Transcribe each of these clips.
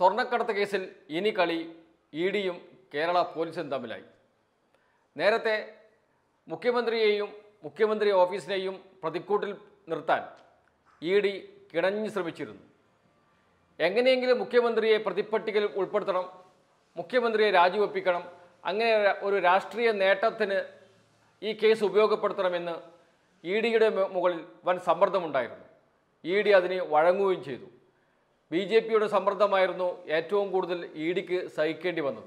സ്വർണ്ണക്കടത്ത് കേസിൽ ഇനി കളി ഇ ഡിയും കേരള പോലീസും തമ്മിലായി നേരത്തെ മുഖ്യമന്ത്രിയെയും മുഖ്യമന്ത്രി ഓഫീസിനെയും പ്രതിക്കൂട്ടിൽ നിർത്താൻ ഇ ഡി കിണഞ്ഞു ശ്രമിച്ചിരുന്നു എങ്ങനെയെങ്കിലും മുഖ്യമന്ത്രിയെ പ്രതിപ്പട്ടികയിൽ ഉൾപ്പെടുത്തണം മുഖ്യമന്ത്രിയെ രാജിവെപ്പിക്കണം അങ്ങനെ ഒരു രാഷ്ട്രീയ നേട്ടത്തിന് ഈ കേസ് ഉപയോഗപ്പെടുത്തണമെന്ന് ഇ ഡിയുടെ മുകളിൽ വൻ സമ്മർദ്ദമുണ്ടായിരുന്നു ഇ ഡി അതിന് വഴങ്ങുകയും ചെയ്തു ബി ജെ പിയുടെ സമ്മർദ്ദമായിരുന്നു ഏറ്റവും കൂടുതൽ ഇ ഡിക്ക് സഹിക്കേണ്ടി വന്നത്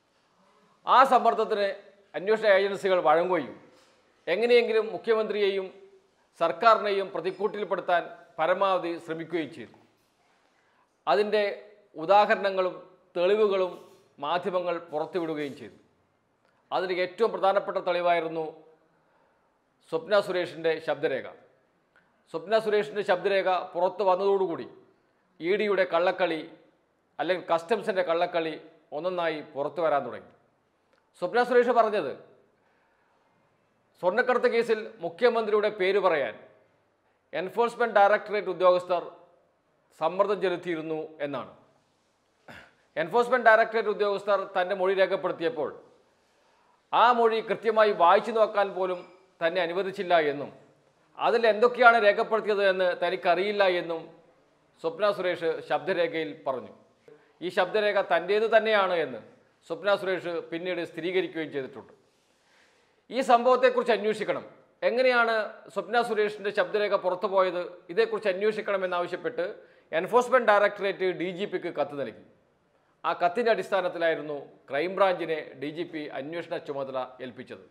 ആ സമ്മർദ്ദത്തിന് അന്വേഷണ ഏജൻസികൾ വഴങ്ങുകയും എങ്ങനെയെങ്കിലും മുഖ്യമന്ത്രിയെയും സർക്കാരിനെയും പ്രതിക്കൂട്ടിൽപ്പെടുത്താൻ പരമാവധി ശ്രമിക്കുകയും ചെയ്തു അതിൻ്റെ ഉദാഹരണങ്ങളും തെളിവുകളും മാധ്യമങ്ങൾ പുറത്തുവിടുകയും ചെയ്തു അതിന് ഏറ്റവും പ്രധാനപ്പെട്ട തെളിവായിരുന്നു സ്വപ്ന സുരേഷിൻ്റെ ശബ്ദരേഖ സ്വപ്ന സുരേഷിൻ്റെ ശബ്ദരേഖ പുറത്തു വന്നതോടുകൂടി ഇ ഡിയുടെ കള്ളക്കളി അല്ലെങ്കിൽ കസ്റ്റംസിൻ്റെ കള്ളക്കളി ഒന്നൊന്നായി പുറത്തു വരാൻ തുടങ്ങി സ്വപ്ന സുരേഷ് പറഞ്ഞത് സ്വർണ്ണക്കടത്ത് കേസിൽ മുഖ്യമന്ത്രിയുടെ പേര് പറയാൻ എൻഫോഴ്സ്മെൻറ്റ് ഡയറക്ടറേറ്റ് ഉദ്യോഗസ്ഥർ സമ്മർദ്ദം ചെലുത്തിയിരുന്നു എന്നാണ് എൻഫോഴ്സ്മെൻറ്റ് ഡയറക്ടറേറ്റ് ഉദ്യോഗസ്ഥർ തൻ്റെ മൊഴി രേഖപ്പെടുത്തിയപ്പോൾ ആ മൊഴി കൃത്യമായി വായിച്ചു നോക്കാൻ പോലും തന്നെ അനുവദിച്ചില്ല എന്നും അതിൽ എന്തൊക്കെയാണ് രേഖപ്പെടുത്തിയത് എന്ന് തനിക്കറിയില്ല എന്നും സ്വപ്ന സുരേഷ് ശബ്ദരേഖയിൽ പറഞ്ഞു ഈ ശബ്ദരേഖ തൻ്റേത് തന്നെയാണ് എന്ന് സ്വപ്ന സുരേഷ് പിന്നീട് സ്ഥിരീകരിക്കുകയും ചെയ്തിട്ടുണ്ട് ഈ സംഭവത്തെക്കുറിച്ച് അന്വേഷിക്കണം എങ്ങനെയാണ് സ്വപ്ന സുരേഷിൻ്റെ ശബ്ദരേഖ പുറത്തു പോയത് ഇതേക്കുറിച്ച് അന്വേഷിക്കണമെന്നാവശ്യപ്പെട്ട് എൻഫോഴ്സ്മെൻറ്റ് ഡയറക്ടറേറ്റ് ഡി ജി പിക്ക് കത്ത് നൽകി ആ കത്തിൻ്റെ അടിസ്ഥാനത്തിലായിരുന്നു ക്രൈംബ്രാഞ്ചിനെ ഡി ജി പി അന്വേഷണ ചുമതല ഏൽപ്പിച്ചത്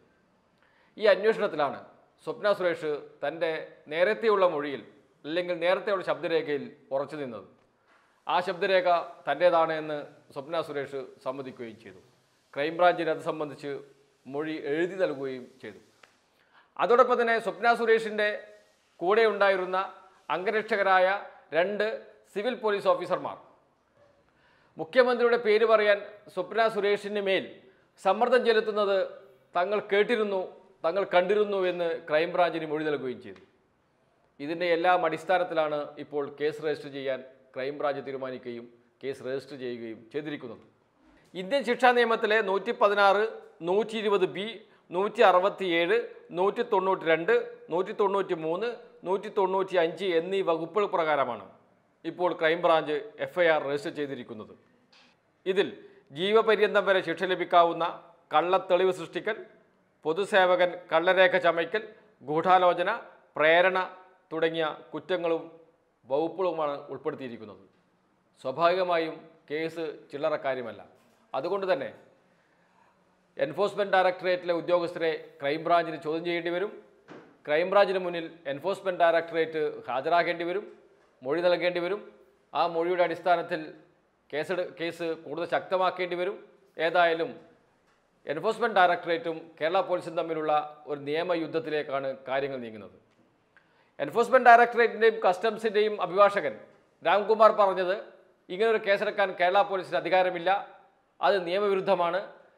ഈ അന്വേഷണത്തിലാണ് സ്വപ്ന സുരേഷ് തൻ്റെ നേരത്തെയുള്ള മൊഴിയിൽ അല്ലെങ്കിൽ നേരത്തെയുള്ള ശബ്ദരേഖയിൽ ഉറച്ചു നിന്നത് ആ ശബ്ദരേഖ തൻ്റേതാണ് എന്ന് സ്വപ്ന സുരേഷ് സമ്മതിക്കുകയും ചെയ്തു ക്രൈംബ്രാഞ്ചിന് അത് സംബന്ധിച്ച് മൊഴി എഴുതി നൽകുകയും ചെയ്തു അതോടൊപ്പം തന്നെ സ്വപ്ന സുരേഷിൻ്റെ കൂടെ ഉണ്ടായിരുന്ന അംഗരക്ഷകരായ രണ്ട് സിവിൽ പോലീസ് ഓഫീസർമാർ മുഖ്യമന്ത്രിയുടെ പേര് പറയാൻ സ്വപ്ന സുരേഷിന് മേൽ സമ്മർദ്ദം ചെലുത്തുന്നത് തങ്ങൾ കേട്ടിരുന്നു തങ്ങൾ കണ്ടിരുന്നു എന്ന് ക്രൈംബ്രാഞ്ചിന് മൊഴി നൽകുകയും ചെയ്തു ഇതിൻ്റെ എല്ലാം അടിസ്ഥാനത്തിലാണ് ഇപ്പോൾ കേസ് രജിസ്റ്റർ ചെയ്യാൻ ക്രൈംബ്രാഞ്ച് തീരുമാനിക്കുകയും കേസ് രജിസ്റ്റർ ചെയ്യുകയും ചെയ്തിരിക്കുന്നത് ഇന്ത്യൻ ശിക്ഷാ നിയമത്തിലെ നൂറ്റി പതിനാറ് നൂറ്റി ഇരുപത് ബി നൂറ്റി അറുപത്തിയേഴ് നൂറ്റി തൊണ്ണൂറ്റി രണ്ട് നൂറ്റി തൊണ്ണൂറ്റി മൂന്ന് നൂറ്റി തൊണ്ണൂറ്റി അഞ്ച് എന്നീ വകുപ്പുകൾ പ്രകാരമാണ് ഇപ്പോൾ crime branch F I R register ചെയ്തിരിക്കുന്നത് ഇതിൽ ജീവപര്യന്തം വരെ ശിക്ഷ ലഭിക്കാവുന്ന കള്ളത്തെളിവ് സൃഷ്ടിക്കൽ പൊതുസേവകൻ കള്ളരേഖ ചമയ്ക്കൽ ഗൂഢാലോചന പ്രേരണ തുടങ്ങിയ കുറ്റങ്ങളും വകുപ്പുകളുമാണ് ഉൾപ്പെടുത്തിയിരിക്കുന്നത് സ്വാഭാവികമായും കേസ് ചില്ലറ കാര്യമല്ല അതുകൊണ്ട് തന്നെ എൻഫോഴ്സ്മെൻറ്റ് ഡയറക്ടറേറ്റിലെ ഉദ്യോഗസ്ഥരെ ക്രൈംബ്രാഞ്ചിന് ചോദ്യം ചെയ്യേണ്ടി വരും ക്രൈംബ്രാഞ്ചിന് മുന്നിൽ എൻഫോഴ്സ്മെൻറ്റ് ഡയറക്ടറേറ്റ് ഹാജരാകേണ്ടി വരും മൊഴി നൽകേണ്ടി വരും ആ മൊഴിയുടെ അടിസ്ഥാനത്തിൽ കേസെടു കേസ് കൂടുതൽ ശക്തമാക്കേണ്ടി വരും ഏതായാലും എൻഫോഴ്സ്മെൻറ്റ് ഡയറക്ടറേറ്റും കേരള പോലീസും തമ്മിലുള്ള ഒരു നിയമയുദ്ധത്തിലേക്കാണ് കാര്യങ്ങൾ നീങ്ങുന്നത് എൻഫോഴ്സ്മെൻറ്റ് ഡയറക്ടറേറ്റിൻ്റെയും കസ്റ്റംസിൻ്റെയും അഭിഭാഷകൻ രാംകുമാർ പറഞ്ഞത് ഇങ്ങനൊരു കേസെടുക്കാൻ കേരള പോലീസിന് അധികാരമില്ല അത് നിയമവിരുദ്ധമാണ്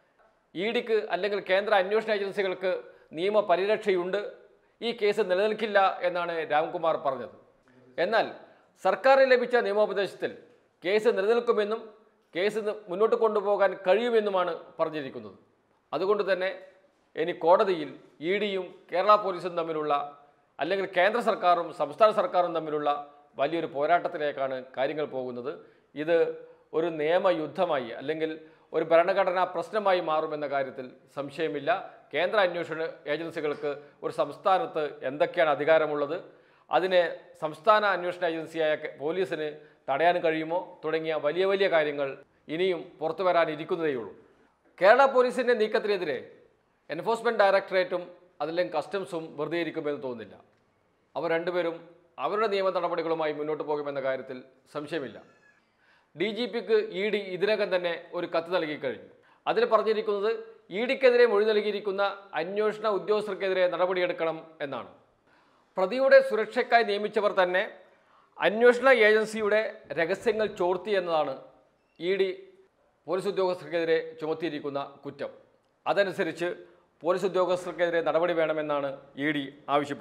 ഇ ഡിക്ക് അല്ലെങ്കിൽ കേന്ദ്ര അന്വേഷണ ഏജൻസികൾക്ക് നിയമപരിരക്ഷയുണ്ട് ഈ കേസ് നിലനിൽക്കില്ല എന്നാണ് രാംകുമാർ പറഞ്ഞത് എന്നാൽ സർക്കാരിന് ലഭിച്ച നിയമോപദേശത്തിൽ കേസ് നിലനിൽക്കുമെന്നും കേസ് ന- മുന്നോട്ട് കൊണ്ടുപോകാൻ കഴിയുമെന്നുമാണ് പറഞ്ഞിരിക്കുന്നത് അതുകൊണ്ട് തന്നെ ഇനി കോടതിയിൽ ഇ ഡിയും കേരള പോലീസും തമ്മിലുള്ള അല്ലെങ്കിൽ കേന്ദ്ര സർക്കാരും സംസ്ഥാന സർക്കാരും തമ്മിലുള്ള വലിയൊരു പോരാട്ടത്തിലേക്കാണ് കാര്യങ്ങൾ പോകുന്നത് ഇത് ഒരു നിയമയുദ്ധമായി അല്ലെങ്കിൽ ഒരു ഭരണഘടനാ പ്രശ്നമായി മാറുമെന്ന കാര്യത്തിൽ സംശയമില്ല കേന്ദ്ര അന്വേഷണ ഏജൻസികൾക്ക് ഒരു സംസ്ഥാനത്ത് എന്തൊക്കെയാണ് അധികാരമുള്ളത് അതിനെ സംസ്ഥാന അന്വേഷണ ഏജൻസിയായ കെ- പോലീസിന് തടയാൻ കഴിയുമോ തുടങ്ങിയ വലിയ വലിയ കാര്യങ്ങൾ ഇനിയും പുറത്തു വരാനിരിക്കുന്നതേയുള്ളൂ കേരള പോലീസിൻ്റെ നീക്കത്തിനെതിരെ എൻഫോഴ്സ്മെൻറ്റ് ഡയറക്ടറേറ്റും അതില്ലെങ്കിൽ കസ്റ്റംസും വെറുതെ ഇരിക്കുമെന്ന് തോന്നുന്നില്ല അവർ രണ്ടുപേരും അവരുടെ നിയമ നടപടികളുമായി മുന്നോട്ട് പോകുമെന്ന കാര്യത്തിൽ സംശയമില്ല ഡി ജി പിക്ക് ഇ ഡി ഇതിനകം തന്നെ ഒരു കത്ത് നൽകി കഴിഞ്ഞു അതിൽ പറഞ്ഞിരിക്കുന്നത് ഇ ഡിക്കെതിരെ മൊഴി നൽകിയിരിക്കുന്ന അന്വേഷണ ഉദ്യോഗസ്ഥർക്കെതിരെ നടപടിയെടുക്കണം എന്നാണ് പ്രതിയുടെ സുരക്ഷയ്ക്കായി നിയമിച്ചവർ തന്നെ അന്വേഷണ ഏജൻസിയുടെ രഹസ്യങ്ങൾ ചോർത്തി എന്നതാണ് ഇ ഡി പോലീസ് ഉദ്യോഗസ്ഥർക്കെതിരെ ചുമത്തിയിരിക്കുന്ന കുറ്റം അതനുസരിച്ച് പോലീസ് ഉദ്യോഗസ്ഥർക്കെതിരെ നടപടി വേണമെന്നാണ് ഇ ഡി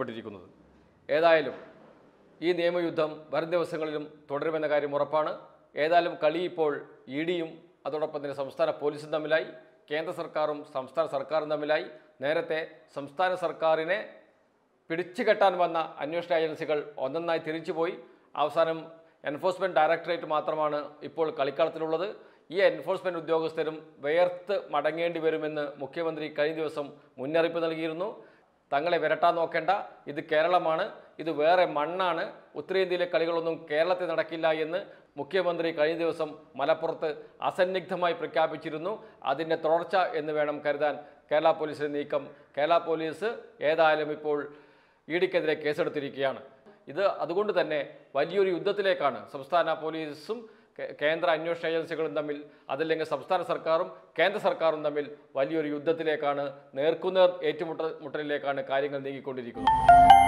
ആവശ്യപ്പെട്ടിരിക്കുന്നത് ഏതായാലും ഈ നിയമയുദ്ധം വരും ദിവസങ്ങളിലും തുടരുമെന്ന കാര്യം ഉറപ്പാണ് ഏതായാലും കളി ഇപ്പോൾ ഇ ഡിയും അതോടൊപ്പം തന്നെ സംസ്ഥാന പോലീസും തമ്മിലായി കേന്ദ്ര സർക്കാരും സംസ്ഥാന സർക്കാരും തമ്മിലായി നേരത്തെ സംസ്ഥാന സർക്കാരിനെ പിടിച്ചു കെട്ടാൻ വന്ന അന്വേഷണ ഏജൻസികൾ ഒന്നൊന്നായി തിരിച്ചുപോയി അവസാനം എൻഫോഴ്സ്മെൻറ്റ് ഡയറക്ടറേറ്റ് മാത്രമാണ് ഇപ്പോൾ കളിക്കളത്തിലുള്ളത് ഈ എൻഫോഴ്സ്മെൻറ്റ് ഉദ്യോഗസ്ഥരും വേർത്ത് മടങ്ങേണ്ടി വരുമെന്ന് മുഖ്യമന്ത്രി കഴിഞ്ഞ ദിവസം മുന്നറിയിപ്പ് നൽകിയിരുന്നു തങ്ങളെ വിരട്ടാൻ നോക്കേണ്ട ഇത് കേരളമാണ് ഇത് വേറെ മണ്ണാണ് ഉത്തരേന്ത്യയിലെ കളികളൊന്നും കേരളത്തിൽ നടക്കില്ല എന്ന് മുഖ്യമന്ത്രി കഴിഞ്ഞ ദിവസം മലപ്പുറത്ത് അസന്നിഗ്ധമായി പ്രഖ്യാപിച്ചിരുന്നു അതിൻ്റെ തുടർച്ച എന്ന് വേണം കരുതാൻ കേരള പോലീസിന്റെ നീക്കം കേരള പോലീസ് ഏതായാലും ഇപ്പോൾ ഇ ഡിക്കെതിരെ കേസെടുത്തിരിക്കുകയാണ് ഇത് അതുകൊണ്ട് തന്നെ വലിയൊരു യുദ്ധത്തിലേക്കാണ് സംസ്ഥാന പോലീസും കേ- കേന്ദ്ര അന്വേഷണ ഏജൻസികളും തമ്മിൽ അതല്ലെങ്കിൽ സംസ്ഥാന സർക്കാരും കേന്ദ്ര സർക്കാരും തമ്മിൽ വലിയൊരു യുദ്ധത്തിലേക്കാണ് നേർക്കുനേർ ഏറ്റുമുട്ട മുട്ടലിലേക്കാണ് കാര്യങ്ങൾ നീങ്ങിക്കൊണ്ടിരിക്കുന്നത്